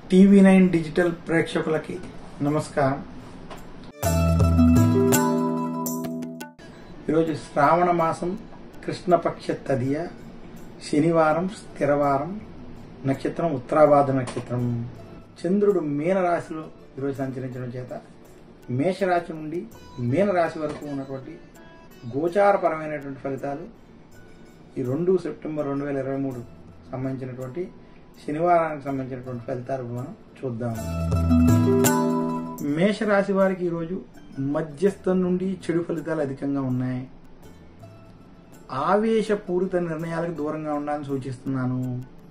TV nine digital ప్రేక్షకులకి నమస్కారం ఈరోజు శ్రావణ మాసం కృష్ణపక్ష తదియ శనివారం స్థిరవారం నక్షత్రం ఉత్తరాభాద్ర నక్షత్రం చంద్రుడు మీనరాశిలో ఈరోజు సంచరించడం చేత మేషరాశి నుండి మీనరాశి వరకు ఉన్నటువంటి గోచారపరమైనటువంటి ఫలితాలు ఈ రెండు సెప్టెంబర్ రెండు వేల ఇరవై మూడు సంబంధించినటువంటి శనివారానికి సంబంధించినటువంటి ఫలితాలు మనం చూద్దాం మేషరాశి వారికి ఈరోజు మధ్యస్థం నుండి చెడు ఫలితాలు అధికంగా ఉన్నాయి ఆవేశపూరిత నిర్ణయాలకు దూరంగా ఉండాలని సూచిస్తున్నాను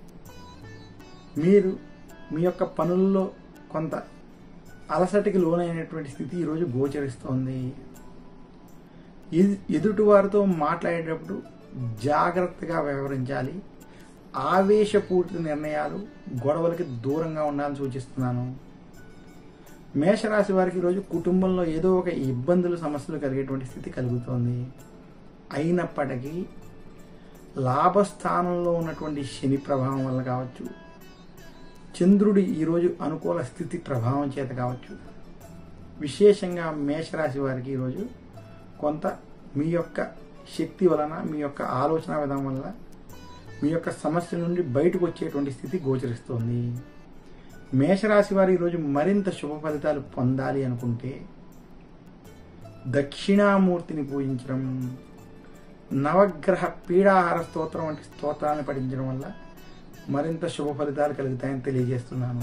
మీరు మీ యొక్క పనుల్లో కొంత అలసటికి లోనైనటువంటి స్థితి ఈరోజు గోచరిస్తోంది ఎదు- ఎదుటివారితో మాట్లాడేటప్పుడు జాగ్రత్తగా వ్యవహరించాలి ఆవేశపూరిత నిర్ణయాలు గొడవలకి దూరంగా ఉండాలని సూచిస్తున్నాను మేషరాశి వారికి ఈరోజు కుటుంబంలో ఏదో ఒక ఇబ్బందులు సమస్యలు కలిగేటువంటి స్థితి కలుగుతోంది అయినప్పటికీ లాభస్థానంలో ఉన్నటువంటి శని ప్రభావం వల్ల కావచ్చు చంద్రుడి ఈరోజు అనుకూల స్థితి ప్రభావం చేత కావచ్చు విశేషంగా మేషరాశి వారికి ఈరోజు కొంత మీ యొక్క శక్తి వలన మీ యొక్క ఆలోచన విధానం వల్ల మీ యొక్క సమస్య నుండి బయటకు వచ్చేటువంటి స్థితి గోచరిస్తోంది మేషరాశి వారు ఈరోజు మరింత శుభ ఫలితాలు పొందాలి అనుకుంటే దక్షిణామూర్తిని పూజించడం నవగ్రహ పీడాహార స్తోత్రం వంటి స్తోత్రాలను పఠించడం వల్ల మరింత శుభ ఫలితాలు కలుగుతాయని తెలియజేస్తున్నాను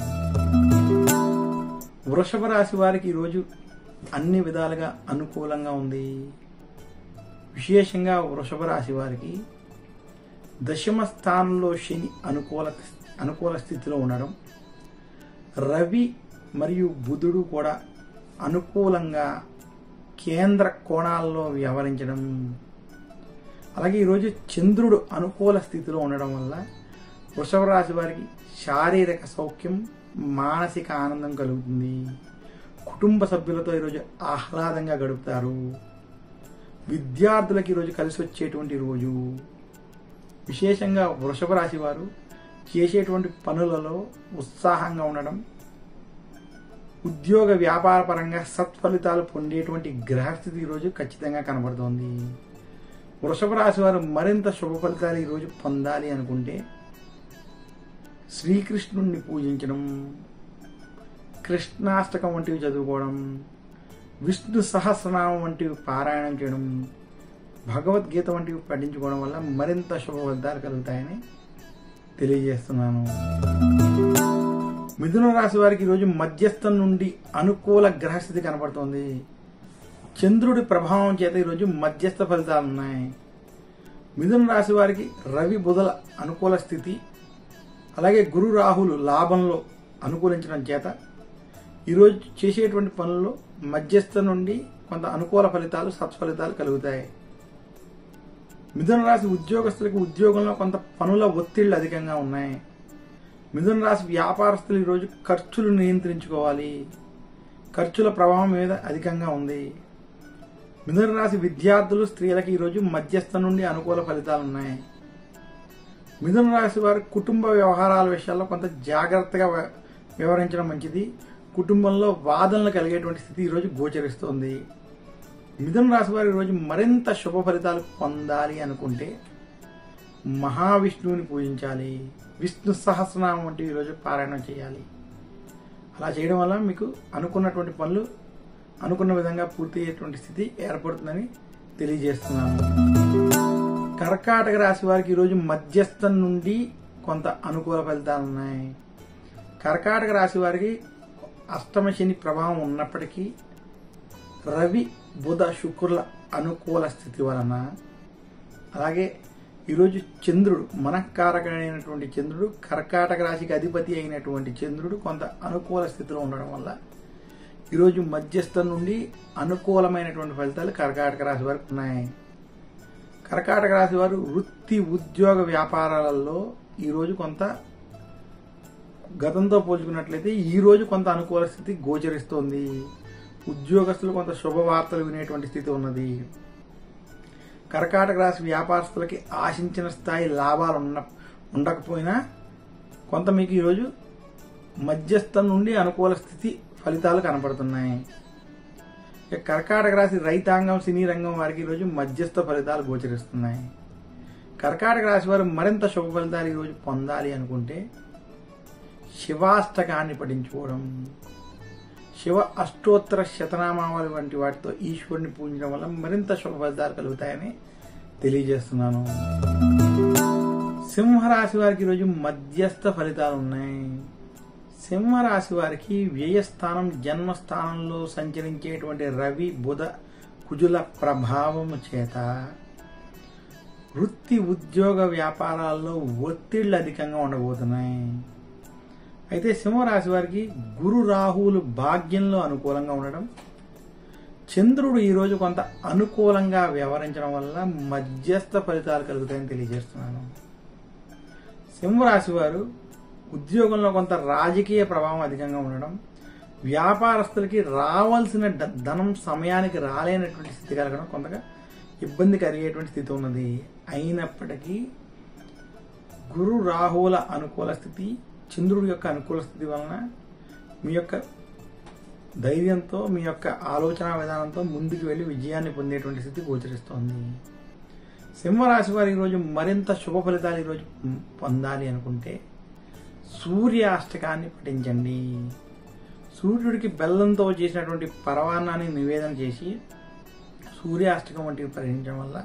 వృషభ రాశి వారికి ఈరోజు అన్ని విధాలుగా అనుకూలంగా ఉంది విశేషంగా వృషభ రాశి వారికి దశమ స్థానంలో శని అనుకూల అనుకూల స్థితిలో ఉండడం రవి మరియు బుధుడు కూడా అనుకూలంగా కేంద్ర కోణాల్లో వ్యవహరించడం అలాగే ఈరోజు చంద్రుడు అనుకూల స్థితిలో ఉండడం వల్ల వృషభ రాశి వారికి శారీరక సౌఖ్యం మానసిక ఆనందం కలుగుతుంది కుటుంబ సభ్యులతో ఈరోజు ఆహ్లాదంగా గడుపుతారు విద్యార్థులకు ఈరోజు కలిసి వచ్చేటువంటి రోజు విశేషంగా వృషభ రాశి వారు చేసేటువంటి పనులలో ఉత్సాహంగా ఉండడం ఉద్యోగ వ్యాపార పరంగా సత్ఫలితాలు పొందేటువంటి గ్రహస్థితి ఈరోజు ఖచ్చితంగా కనబడుతోంది వృషభ రాశి వారు మరింత శుభ ఫలితాలు ఈరోజు పొందాలి అనుకుంటే శ్రీకృష్ణుణ్ణి పూజించడం కృష్ణాష్టకం వంటివి చదువుకోవడం విష్ణు సహస్రనామం వంటివి పారాయణం చేయడం భగవద్గీత వంటివి పఠించుకోవడం వల్ల మరింత శుభ ఫలితాలు కలుగుతాయని తెలియజేస్తున్నాను మిథున రాశి వారికి ఈరోజు మధ్యస్థం నుండి అనుకూల గ్రహస్థితి కనబడుతోంది చంద్రుడి ప్రభావం చేత ఈరోజు మధ్యస్థ ఫలితాలు ఉన్నాయి మిథున రాశి వారికి రవి బుధల అనుకూల స్థితి అలాగే గురు రాహులు లాభంలో అనుకూలించడం చేత ఈరోజు చేసేటువంటి పనుల్లో మధ్యస్థ నుండి కొంత అనుకూల ఫలితాలు సత్ఫలితాలు కలుగుతాయి మిథున రాశి ఉద్యోగస్తులకు ఉద్యోగంలో కొంత పనుల ఒత్తిళ్లు అధికంగా ఉన్నాయి మిథున రాశి వ్యాపారస్తులు ఈరోజు ఖర్చులు నియంత్రించుకోవాలి ఖర్చుల ప్రభావం మీద అధికంగా ఉంది మిథున రాశి విద్యార్థులు స్త్రీలకు ఈరోజు మధ్యస్థ నుండి అనుకూల ఫలితాలు ఉన్నాయి మిథున రాశి వారి కుటుంబ వ్యవహారాల విషయాల్లో కొంత జాగ్రత్తగా వ్య- వ్యవహరించడం మంచిది కుటుంబంలో వాదనలు కలిగేటువంటి స్థితి ఈరోజు గోచరిస్తోంది మిథున రాశి వారి ఈరోజు మరింత శుభ ఫలితాలు పొందాలి అనుకుంటే మహావిష్ణువుని పూజించాలి విష్ణు సహస్రనామం వంటి ఈరోజు పారాయణం చేయాలి అలా చేయడం వల్ల మీకు అనుకున్నటువంటి పనులు అనుకున్న విధంగా పూర్తి అయ్యేటువంటి స్థితి ఏర్పడుతుందని తెలియజేస్తున్నాను కర్కాటక రాశి వారికి ఈరోజు మధ్యస్థం నుండి కొంత అనుకూల ఫలితాలు ఉన్నాయి కర్కాటక రాశి వారికి అష్టమ శని ప్రభావం ఉన్నప్పటికీ రవి బుధ శుక్రుల అనుకూల స్థితి వలన అలాగే ఈరోజు చంద్రుడు మనఃకారకుడైనటువంటి చంద్రుడు కర్కాటక రాశికి అధిపతి అయినటువంటి చంద్రుడు కొంత అనుకూల స్థితిలో ఉండడం వల్ల ఈరోజు మధ్యస్థం నుండి అనుకూలమైనటువంటి ఫలితాలు కర్కాటక రాశి వారికి ఉన్నాయి కర్కాటక రాశి వారు వృత్తి ఉద్యోగ వ్యాపారాలలో ఈరోజు కొంత గతంతో పోల్చుకున్నట్లయితే ఈ రోజు కొంత అనుకూల స్థితి గోచరిస్తోంది ఉద్యోగస్తులు కొంత శుభవార్తలు వినేటువంటి స్థితి ఉన్నది కర్కాటక రాశి వ్యాపారస్తులకి ఆశించిన స్థాయి లాభాలు ఉన్న ఉండకపోయినా కొంత మీకు ఈరోజు మధ్యస్థం నుండి అనుకూల స్థితి ఫలితాలు కనపడుతున్నాయి ఇక కర్కాటక రాశి రైతాంగం సినీ రంగం వారికి ఈరోజు మధ్యస్థ ఫలితాలు గోచరిస్తున్నాయి కర్కాటక రాశి వారు మరింత శుభ ఫలితాలు ఈరోజు పొందాలి అనుకుంటే శివాష్టకాన్ని పఠించుకోవడం శివ అష్టోత్తర శతనామావళి వంటి వాటితో ఈశ్వరుని పూజించడం వల్ల మరింత శుభ ఫలితాలు కలుగుతాయని తెలియజేస్తున్నాను సింహరాశి వారికి ఈరోజు మధ్యస్థ ఫలితాలు ఉన్నాయి సింహరాశి వారికి వ్యయస్థానం జన్మస్థానంలో సంచరించేటువంటి రవి బుధ కుజుల ప్రభావము చేత వృత్తి ఉద్యోగ వ్యాపారాల్లో ఒత్తిళ్లు అధికంగా ఉండబోతున్నాయి అయితే సింహరాశి వారికి గురు రాహువులు భాగ్యంలో అనుకూలంగా ఉండడం చంద్రుడు ఈరోజు కొంత అనుకూలంగా వ్యవహరించడం వల్ల మధ్యస్థ ఫలితాలు కలుగుతాయని తెలియజేస్తున్నాను సింహరాశి వారు ఉద్యోగంలో కొంత రాజకీయ ప్రభావం అధికంగా ఉండడం వ్యాపారస్తులకి రావాల్సిన డ- ధనం సమయానికి రాలేనటువంటి స్థితి కలగడం కొంతగా ఇబ్బంది కలిగేటువంటి స్థితి ఉన్నది అయినప్పటికీ గురు రాహువుల అనుకూల స్థితి చంద్రుడి యొక్క అనుకూల స్థితి వలన మీ యొక్క ధైర్యంతో మీ యొక్క ఆలోచన విధానంతో ముందుకు వెళ్ళి విజయాన్ని పొందేటువంటి స్థితి గోచరిస్తోంది సింహరాశి వారు ఈరోజు మరింత శుభ ఫలితాలు ఈరోజు పొందాలి అనుకుంటే సూర్యాష్టకాన్ని పఠించండి సూర్యుడికి బెల్లంతో చేసినటువంటి పరవాన్నాన్ని నివేదన చేసి సూర్యాష్టకం వంటివి పఠించడం వల్ల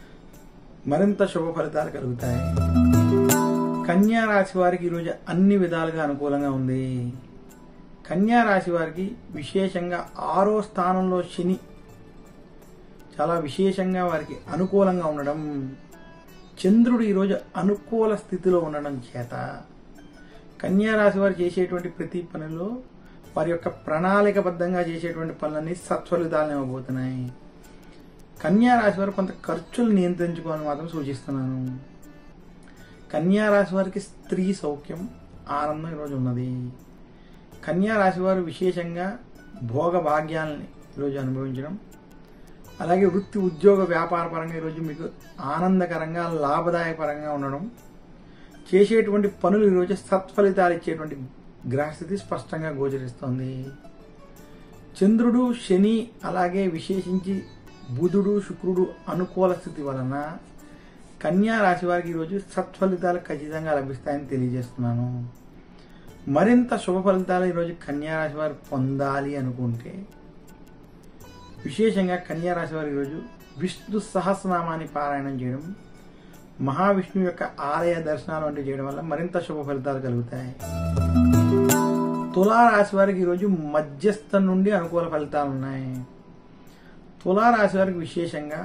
మరింత శుభ ఫలితాలు కలుగుతాయి కన్యా రాశి వారికి ఈరోజు అన్ని విధాలుగా అనుకూలంగా ఉంది కన్యా రాశి వారికి విశేషంగా ఆరో స్థానంలో శని చాలా విశేషంగా వారికి అనుకూలంగా ఉండడం చంద్రుడు ఈరోజు అనుకూల స్థితిలో ఉండడం చేత కన్యా రాశి వారు చేసేటువంటి ప్రతి పనిలో వారి యొక్క ప్రణాళికబద్ధంగా చేసేటువంటి పనులన్నీ సత్ఫలితాలను ఇవ్వబోతున్నాయి కన్యా రాశి వారు కొంత ఖర్చులు నియంత్రించుకోవాలని మాత్రం సూచిస్తున్నాను కన్యా రాశి వారికి స్త్రీ సౌఖ్యం ఆనందం ఈరోజు ఉన్నది కన్యా రాశి వారు విశేషంగా భోగ భాగ్యాలని ఈరోజు అనుభవించడం అలాగే వృత్తి ఉద్యోగ వ్యాపార పరంగా ఈరోజు మీకు ఆనందకరంగా లాభదాయకపరంగా ఉండడం చేసేటువంటి పనులు ఈరోజు సత్ఫలితాలు ఇచ్చేటువంటి గ్రహస్థితి స్పష్టంగా గోచరిస్తోంది చంద్రుడు శని అలాగే విశేషించి బుధుడు శుక్రుడు అనుకూల స్థితి వలన కన్యా రాశి వారికి ఈరోజు సత్ఫలితాలు ఖచ్చితంగా లభిస్తాయని తెలియజేస్తున్నాను మరింత శుభ ఫలితాలు ఈరోజు కన్యా రాశి వారు పొందాలి అనుకుంటే విశేషంగా కన్యా రాశి వారు ఈరోజు విష్ణు సహస్రనామాన్ని పారాయణం చేయడం మహావిష్ణువు యొక్క ఆలయ దర్శనాలు వంటివి చేయడం వల్ల మరింత శుభ ఫలితాలు కలుగుతాయి తులారాశి వారికి ఈరోజు మధ్యస్థం నుండి అనుకూల ఫలితాలు ఉన్నాయి తులారాశి వారికి విశేషంగా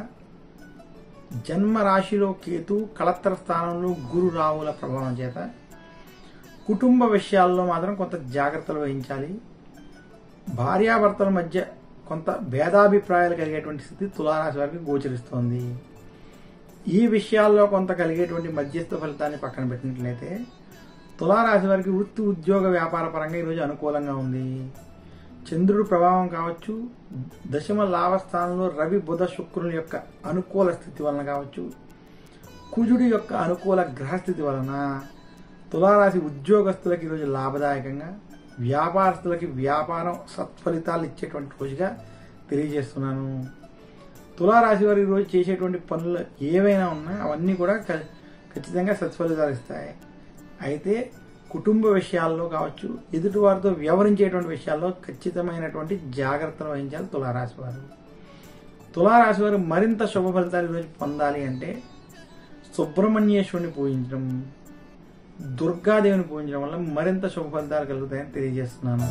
జన్మ రాశిలో కేతు కలత్తర స్థానంలో గురు రావుల ప్రభావం చేత కుటుంబ విషయాల్లో మాత్రం కొంత జాగ్రత్తలు వహించాలి భార్యాభర్తల మధ్య కొంత భేదాభిప్రాయాలు కలిగేటువంటి స్థితి తులారాశి వారికి గోచరిస్తోంది ఈ విషయాల్లో కొంత కలిగేటువంటి మధ్యస్థ ఫలితాన్ని పక్కన పెట్టినట్లయితే తులారాశి వారికి వృత్తి ఉద్యోగ వ్యాపార పరంగా ఈరోజు అనుకూలంగా ఉంది చంద్రుడు ప్రభావం కావచ్చు దశమ లాభస్థానంలో రవి బుధ శుక్రుని యొక్క అనుకూల స్థితి వలన కావచ్చు కుజుడి యొక్క అనుకూల గ్రహస్థితి వలన తులారాశి ఉద్యోగస్తులకు ఈరోజు లాభదాయకంగా వ్యాపారస్తులకి వ్యాపారం సత్ఫలితాలు ఇచ్చేటువంటి రోజుగా తెలియజేస్తున్నాను తులారాశి వారు ఈరోజు చేసేటువంటి పనులు ఏవైనా ఉన్నా అవన్నీ కూడా క- ఖచ్చితంగా సత్ఫలితాలు ఇస్తాయి అయితే కుటుంబ విషయాల్లో కావచ్చు ఎదుటి వారితో వ్యవహరించేటువంటి విషయాల్లో ఖచ్చితమైనటువంటి జాగ్రత్తలు వహించాలి తులారాశి వారు తులారాశి వారు మరింత శుభ ఫలితాలు ఈరోజు పొందాలి అంటే సుబ్రహ్మణ్యేశ్వరుని పూజించడం దుర్గాదేవిని పూజించడం వల్ల మరింత శుభ ఫలితాలు కలుగుతాయని తెలియజేస్తున్నాను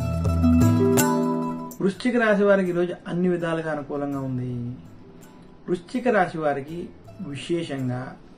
వృశ్చిక రాశి వారికి ఈరోజు అన్ని విధాలుగా అనుకూలంగా ఉంది వృశ్చిక రాశి వారికి విశేషంగా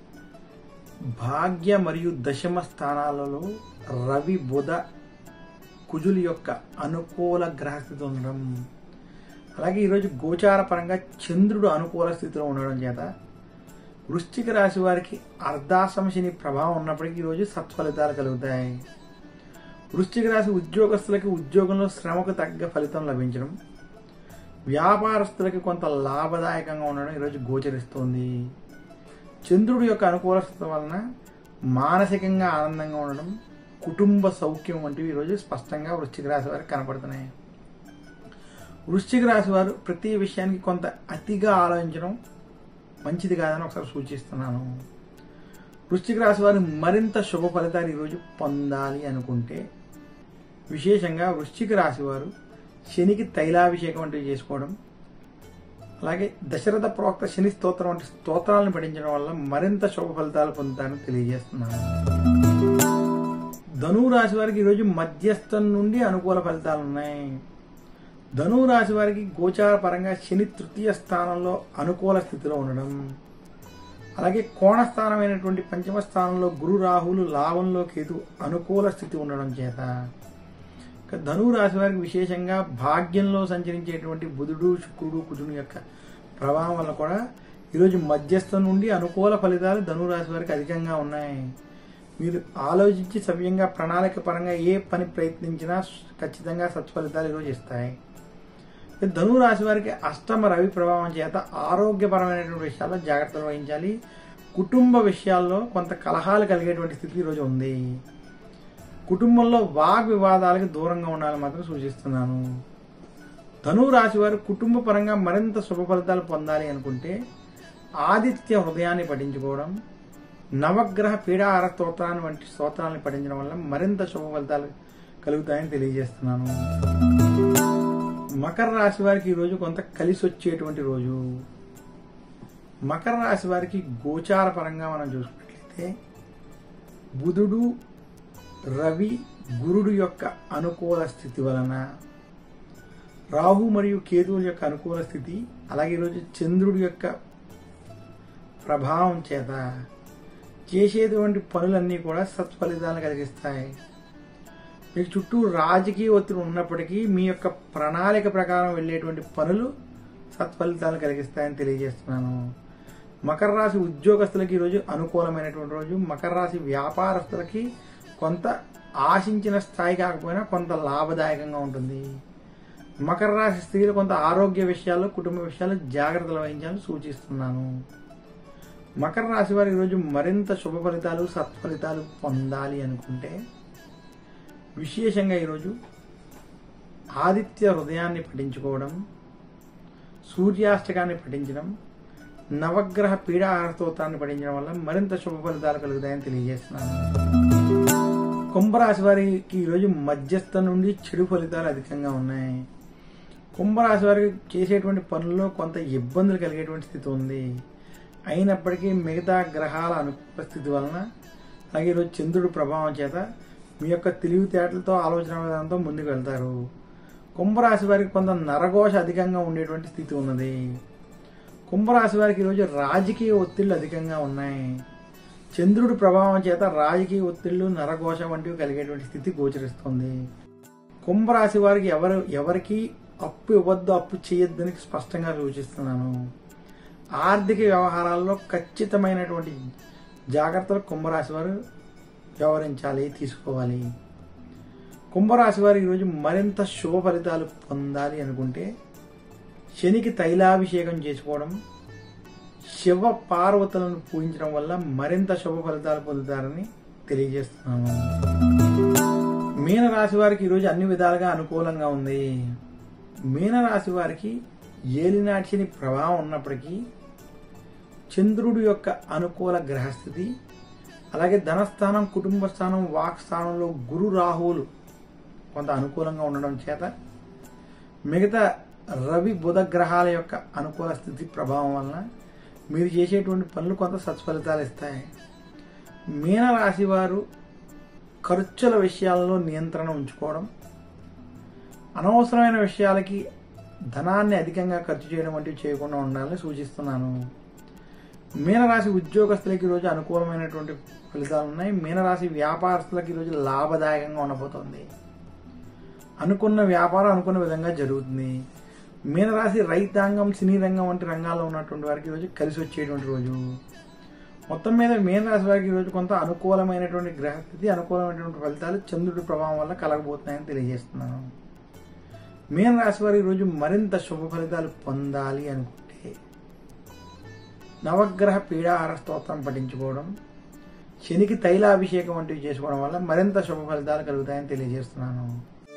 భాగ్య మరియు దశమ స్థానాలలో రవి బుధ కుజుల యొక్క అనుకూల గ్రహస్థితి ఉండడం అలాగే ఈరోజు గోచార పరంగా చంద్రుడు అనుకూల స్థితిలో ఉండడం చేత వృశ్చిక రాశి వారికి అర్ధాశ్రమ శని ప్రభావం ఉన్నప్పటికీ ఈరోజు సత్ఫలితాలు కలుగుతాయి వృశ్చిక రాశి ఉద్యోగస్తులకి ఉద్యోగంలో శ్రమకు తగ్గ ఫలితం లభించడం వ్యాపారస్తులకి కొంత లాభదాయకంగా ఉండడం ఈరోజు గోచరిస్తోంది చంద్రుడి యొక్క అనుకూల స్థితి వలన మానసికంగా ఆనందంగా ఉండడం కుటుంబ సౌఖ్యం వంటివి ఈరోజు స్పష్టంగా వృశ్చిక రాశి వారికి కనపడుతున్నాయి వృశ్చిక రాశి వారు ప్రతి విషయానికి కొంత అతిగా ఆలోచించడం మంచిది కాదని ఒకసారి సూచిస్తున్నాను వృశ్చిక రాశి వారు మరింత శుభ ఫలితాలు ఈరోజు పొందాలి అనుకుంటే విశేషంగా వృశ్చిక రాశి వారు శనికి తైలాభిషేకం వంటివి చేసుకోవడం అలాగే దశరథ ప్రోక్త శని స్తోత్రం వంటి స్తోత్రాలను పఠించడం వల్ల మరింత శుభ ఫలితాలు పొందుతారని తెలియజేస్తున్నాను ధనువు రాశి వారికి ఈరోజు మధ్యస్థం నుండి అనుకూల ఫలితాలు ఉన్నాయి ధనువు రాశి వారికి గోచార పరంగా శని తృతీయ స్థానంలో అనుకూల స్థితిలో ఉండడం అలాగే కోణస్థానమైనటువంటి పంచమ స్థానంలో గురు రాహులు లాభంలో కేతు అనుకూల స్థితి ఉండడం చేత ఇక ధనువు రాశి వారికి విశేషంగా భాగ్యంలో సంచరించేటువంటి బుధుడు శుక్రుడు కుజుని యొక్క ప్రభావం వల్ల కూడా ఈరోజు మధ్యస్థం నుండి అనుకూల ఫలితాలు ధనువు రాశి వారికి అధికంగా ఉన్నాయి మీరు ఆలోచించి సవ్యంగా ప్రణాళిక పరంగా ఏ పని ప్రయత్నించినా ఖచ్చితంగా సత్ఫలితాలు ఈరోజు ఇస్తాయి ధనువు రాశి వారికి అష్టమ రవి ప్రభావం చేత ఆరోగ్యపరమైనటువంటి విషయాల్లో జాగ్రత్తలు వహించాలి కుటుంబ విషయాల్లో కొంత కలహాలు కలిగేటువంటి స్థితి ఈరోజు ఉంది కుటుంబంలో వాగ్ వివాదాలకు దూరంగా ఉండాలని మాత్రం సూచిస్తున్నాను ధనువు రాశి వారు కుటుంబ పరంగా మరింత శుభ ఫలితాలు పొందాలి అనుకుంటే ఆదిత్య హృదయాన్ని పఠించుకోవడం నవగ్రహ పీడాహార స్తోత్రాన్ని వంటి స్తోత్రాలను పఠించడం వల్ల మరింత శుభ ఫలితాలు కలుగుతాయని తెలియజేస్తున్నాను మకర రాశి వారికి ఈరోజు కొంత కలిసి వచ్చేటువంటి రోజు మకర రాశి వారికి గోచార పరంగా మనం చూసుకున్నట్లయితే బుధుడు రవి గురుడు యొక్క అనుకూల స్థితి వలన రాహు మరియు కేతువుల యొక్క అనుకూల స్థితి అలాగే ఈరోజు చంద్రుడి యొక్క ప్రభావం చేత చేసేటువంటి పనులన్నీ కూడా సత్ఫలితాలను కలిగిస్తాయి మీకు చుట్టూ రాజకీయ ఒత్తిడి ఉన్నప్పటికీ మీ యొక్క ప్రణాళిక ప్రకారం వెళ్ళేటువంటి పనులు సత్ఫలితాలు కలిగిస్తాయని తెలియజేస్తున్నాను మకర రాశి ఉద్యోగస్తులకి ఈరోజు అనుకూలమైనటువంటి రోజు మకర రాశి వ్యాపారస్తులకి కొంత ఆశించిన స్థాయి కాకపోయినా కొంత లాభదాయకంగా ఉంటుంది మకర రాశి స్త్రీలు కొంత ఆరోగ్య విషయాల్లో కుటుంబ విషయాల్లో జాగ్రత్తలు వహించాలని సూచిస్తున్నాను మకర రాశి వారి ఈరోజు మరింత శుభ ఫలితాలు సత్ఫలితాలు పొందాలి అనుకుంటే విశేషంగా ఈరోజు ఆదిత్య హృదయాన్ని పఠించుకోవడం సూర్యాష్టకాన్ని పఠించడం నవగ్రహ పీడాహార స్తోత్రాన్ని పఠించడం వల్ల మరింత శుభ ఫలితాలు కలుగుతాయని తెలియజేస్తున్నాను కుంభరాశి వారికి ఈరోజు మధ్యస్థ నుండి చెడు ఫలితాలు అధికంగా ఉన్నాయి కుంభరాశి వారికి చేసేటువంటి పనుల్లో కొంత ఇబ్బందులు కలిగేటువంటి స్థితి ఉంది అయినప్పటికీ మిగతా గ్రహాల అనుకూల స్థితి వలన అలాగే ఈరోజు చంద్రుడి ప్రభావం చేత మీ యొక్క తెలివితేటలతో ఆలోచన విధానంతో ముందుకు వెళ్తారు కుంభరాశి వారికి కొంత నరఘోష అధికంగా ఉండేటువంటి స్థితి ఉన్నది కుంభరాశి వారికి ఈరోజు రాజకీయ ఒత్తిళ్లు అధికంగా ఉన్నాయి చంద్రుడి ప్రభావం చేత రాజకీయ ఒత్తిళ్లు నరఘోష వంటివి కలిగేటువంటి స్థితి గోచరిస్తుంది కుంభరాశి వారికి ఎవరు ఎవరికి అప్పు ఇవ్వద్దు అప్పు చేయొద్దని స్పష్టంగా సూచిస్తున్నాను ఆర్థిక వ్యవహారాల్లో ఖచ్చితమైనటువంటి జాగ్రత్తలు కుంభరాశి వారు వ్యవహరించాలి తీసుకోవాలి కుంభరాశి వారు ఈరోజు మరింత శుభ ఫలితాలు పొందాలి అనుకుంటే శనికి తైలాభిషేకం చేసుకోవడం శివ పార్వతులను పూజించడం వల్ల మరింత శుభ ఫలితాలు పొందుతారని తెలియజేస్తున్నాను మీనరాశి వారికి ఈరోజు అన్ని విధాలుగా అనుకూలంగా ఉంది మీనరాశి వారికి ఏలినాటి శని ప్రభావం ఉన్నప్పటికీ చంద్రుడి యొక్క అనుకూల గ్రహస్థితి అలాగే ధనస్థానం కుటుంబ స్థానం వాక్ స్థానంలో గురు రాహువులు కొంత అనుకూలంగా ఉండడం చేత మిగతా రవి బుధ గ్రహాల యొక్క అనుకూల స్థితి ప్రభావం వలన మీరు చేసేటువంటి పనులు కొంత సత్ఫలితాలు ఇస్తాయి మీనరాశి వారు ఖర్చుల విషయాల్లో నియంత్రణ ఉంచుకోవడం అనవసరమైన విషయాలకి ధనాన్ని అధికంగా ఖర్చు చేయడం వంటివి చేయకుండా ఉండాలని సూచిస్తున్నాను మీనరాశి ఉద్యోగస్తులకి ఈరోజు అనుకూలమైనటువంటి ఫలితాలు ఉన్నాయి మీనరాశి వ్యాపారస్తులకి ఈరోజు లాభదాయకంగా ఉండబోతోంది అనుకున్న వ్యాపారం అనుకున్న విధంగా జరుగుతుంది మీనరాశి రైతాంగం సినీ రంగం వంటి రంగాల్లో ఉన్నటువంటి వారికి ఈరోజు కలిసి వచ్చేటువంటి రోజు మొత్తం మీద మీనరాశి వారికి ఈరోజు కొంత అనుకూలమైనటువంటి గ్రహస్థితి అనుకూలమైనటువంటి ఫలితాలు చంద్రుడి ప్రభావం వల్ల కలగబోతున్నాయని తెలియజేస్తున్నాను మీనరాశి వారి ఈరోజు మరింత శుభ ఫలితాలు పొందాలి అనుకుంటే నవగ్రహ పీడాహార స్తోత్రం పఠించుకోవడం శనికి తైలాభిషేకం వంటివి చేసుకోవడం వల్ల మరింత శుభ ఫలితాలు కలుగుతాయని తెలియజేస్తున్నాను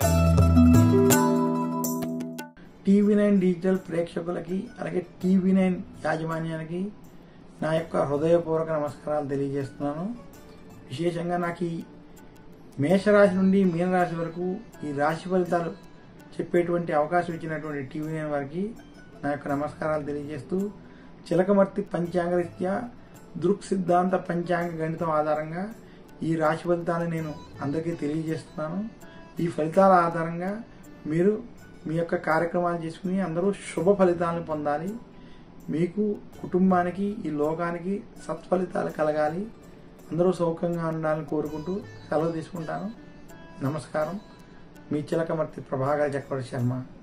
టీవీ నైన్ డిజిటల్ ప్రేక్షకులకి అలాగే టీవీ నైన్ యాజమాన్యానికి నా యొక్క హృదయపూర్వక నమస్కారాలు తెలియజేస్తున్నాను విశేషంగా నాకు ఈ మేషరాశి నుండి మీనరాశి వరకు ఈ రాశి ఫలితాలు చెప్పేటువంటి అవకాశం ఇచ్చినటువంటి టీవీ నైన్ వారికి నా యొక్క నమస్కారాలు తెలియజేస్తూ చిలకమర్తి పంచాంగరీత్యా దృక్ సిద్ధాంత పంచాంగ గణితం ఆధారంగా ఈ రాశి ఫలితాలను నేను అందరికీ తెలియజేస్తున్నాను ఈ ఫలితాల ఆధారంగా మీరు మీ యొక్క కార్యక్రమాలు చేసుకుని అందరూ శుభ ఫలితాలను పొందాలి మీకు కుటుంబానికి ఈ లోకానికి సత్ఫలితాలు కలగాలి అందరూ సౌఖ్యంగా ఉండాలని కోరుకుంటూ సెలవు తీసుకుంటాను నమస్కారం మీ చిలకమర్తి ప్రభాకర్ చక్రవర్తి శర్మ